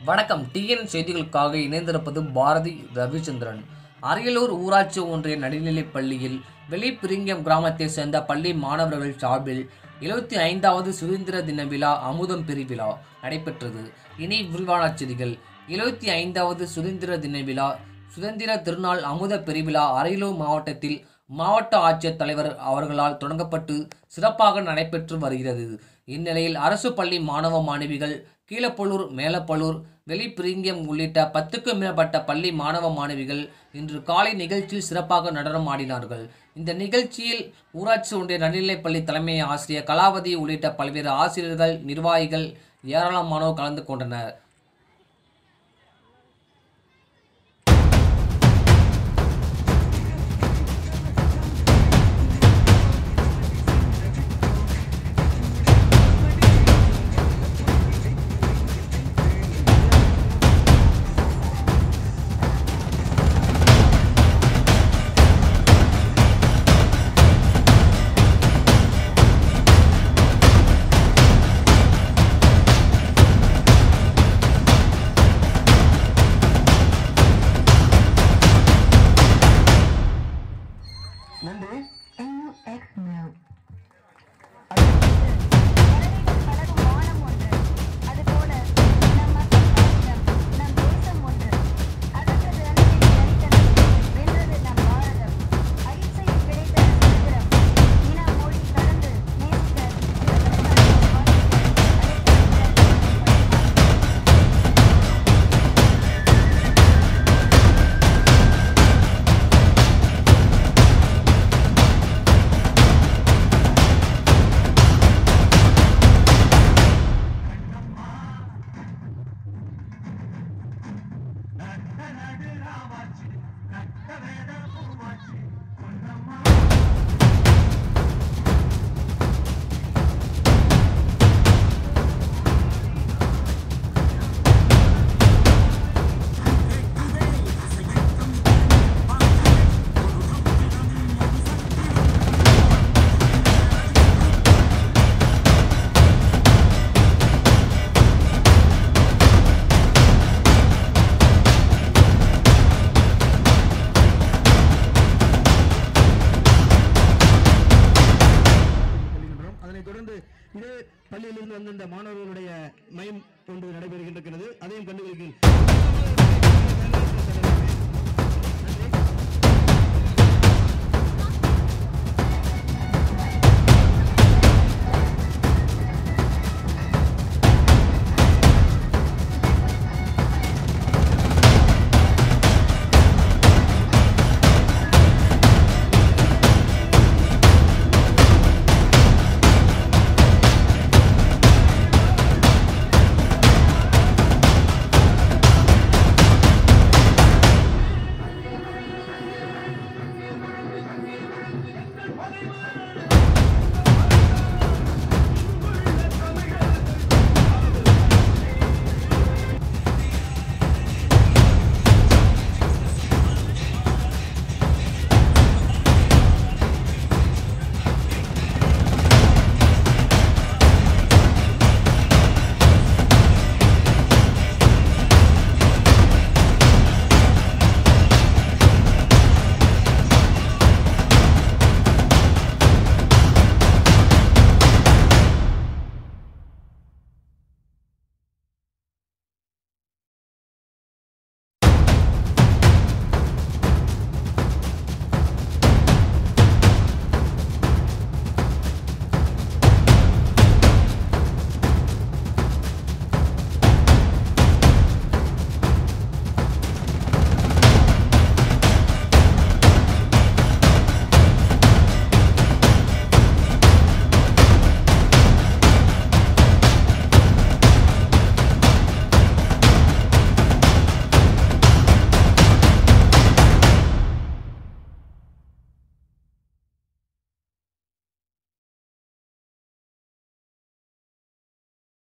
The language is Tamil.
வணக்கம் டிஎன் செய்திகளுக்காக இணைந்திருப்பது பாரதி ரவிச்சந்திரன் அரியலூர் ஊராட்சி ஒன்றிய நடுநிலைப் பள்ளியில் வெளிப்பிரிங்கம் கிராமத்தைச் சேர்ந்த பள்ளி மாணவர்கள் சார்பில் எழுபத்தி ஐந்தாவது சுதந்திர தின விழா அமுதம் பெருவிழா நடைபெற்றது இனி விரிவான செய்திகள் எழுபத்தி ஐந்தாவது சுதந்திர தின விழா சுதந்திர திருநாள் அமுத பெருவிழா அரியலூர் மாவட்டத்தில் மாவட்ட ஆட்சியர் தலைவர் அவர்களால் தொடங்கப்பட்டு சிறப்பாக நடைபெற்று வருகிறது இந்நிலையில் அரசு பள்ளி மாணவ மாணவிகள் கீழப்பள்ளூர் மேலப்பள்ளூர் வெளிப்பிரிங்கியம் உள்ளிட்ட பத்துக்கும் மேற்பட்ட பள்ளி மாணவ மாணவிகள் இன்று காலை நிகழ்ச்சியில் சிறப்பாக நடனம் ஆடினார்கள் இந்த நிகழ்ச்சியில் ஊராட்சி ஒன்றிய நடுநிலைப்பள்ளி தலைமை ஆசிரியர் கலாவதி உள்ளிட்ட பல்வேறு ஆசிரியர்கள் நிர்வாகிகள் ஏராளமானோர் கலந்து கொண்டனர் நன்றி NUX New. பலரும் வானம் ஒன்று அதுபோல நம் மக்கள் மாநிலம் நம் தேசம் ஒன்று அகற்றது அன்பின் தனித்தனம் வென்றது நம் பாரதம் அகிம்சையில் கிடைத்த சுதந்திரம் இன மொழி கடந்து நேசிக்க பிரதமர் வாழ்த்துக்கள் அழைக்கப்பட்ட செல்கின்றோம் அதனைத் தொடர்ந்து இதே பள்ளியிலிருந்து வந்த இந்த மாணவர்களுடைய மையம் ஒன்று நடைபெறுகின்றது அதையும் கண்டுபிடிக்கிறேன்